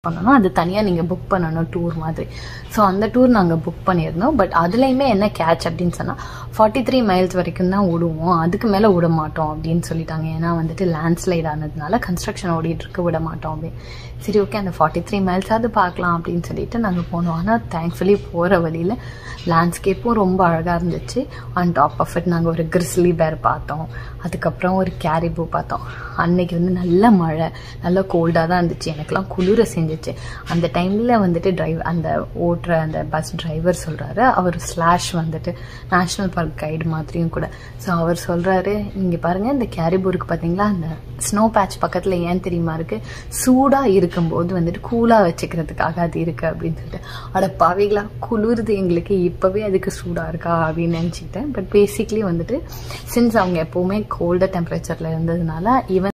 பண்ணணும் அது தனியாக நீங்கள் புக் பண்ணணும் டூர் மாதிரி ஸோ அந்த டூர் நாங்கள் புக் பண்ணியிருந்தோம் பட் அதுலேயுமே என்ன கேட்ச் அப்படின்னு சொன்னால் ஃபார்ட்டி த்ரீ மைல்ஸ் வரைக்கும் தான் விடுவோம் அதுக்கு மேலே விட மாட்டோம் அப்படின்னு சொல்லிட்டாங்க ஏன்னா வந்துட்டு லேண்ட்ஸ்லைட் ஆனதுனால கன்ஸ்ட்ரக்ஷன் ஓடிட்டு இருக்க விட மாட்டோம் அப்படின்னு சரி ஓகே அந்த ஃபார்ட்டி த்ரீ மைல்ஸாவது பார்க்கலாம் அப்படின்னு சொல்லிட்டு நாங்கள் போனோம் ஆனால் தேங்க்ஃபுல்லி போகிற வழியில் லேண்ட்ஸ்கேப்பும் ரொம்ப அழகாக இருந்துச்சு ஆன் டாப் ஆஃப் இட் நாங்கள் ஒரு கிறிஸ்லி பேர் பார்த்தோம் அதுக்கப்புறம் ஒரு கேரிபூ பார்த்தோம் அன்னைக்கு வந்து நல்ல மழை நல்ல கோல்டாக தான் இருந்துச்சு எனக்குலாம் குளிர செஞ்சிச்சு அந்த டைமில் வந்துட்டு டிரைவ் அந்த ஓட்டுற அந்த பஸ் டிரைவர் சொல்கிறாரு அவர் ஸ்லாஷ் வந்துட்டு நேஷ்னல் பார்க் கைடு மாதிரியும் கூட ஸோ அவர் சொல்கிறாரு இங்கே பாருங்கள் இந்த கேரிபூருக்கு பார்த்தீங்களா அந்த ஸ்னோ பேட்ச் பக்கத்தில் ஏன் தெரியுமா இருக்குது சூடாக இருக்கும்போது வந்துட்டு கூலாக வச்சுக்கிறதுக்காக அது இருக்குது அப்படின்னு சொல்லிட்டு அட பாவிகளா குளிருது எங்களுக்கு இப்போவே அதுக்கு சூடாக இருக்கா அப்படின்னு நினச்சிக்கிட்டேன் பட் பேசிக்லி வந்துட்டு சின்ஸ் அவங்க எப்போவுமே கோல்டு டெம்பரேச்சரில் இருந்ததுனால ஈவன்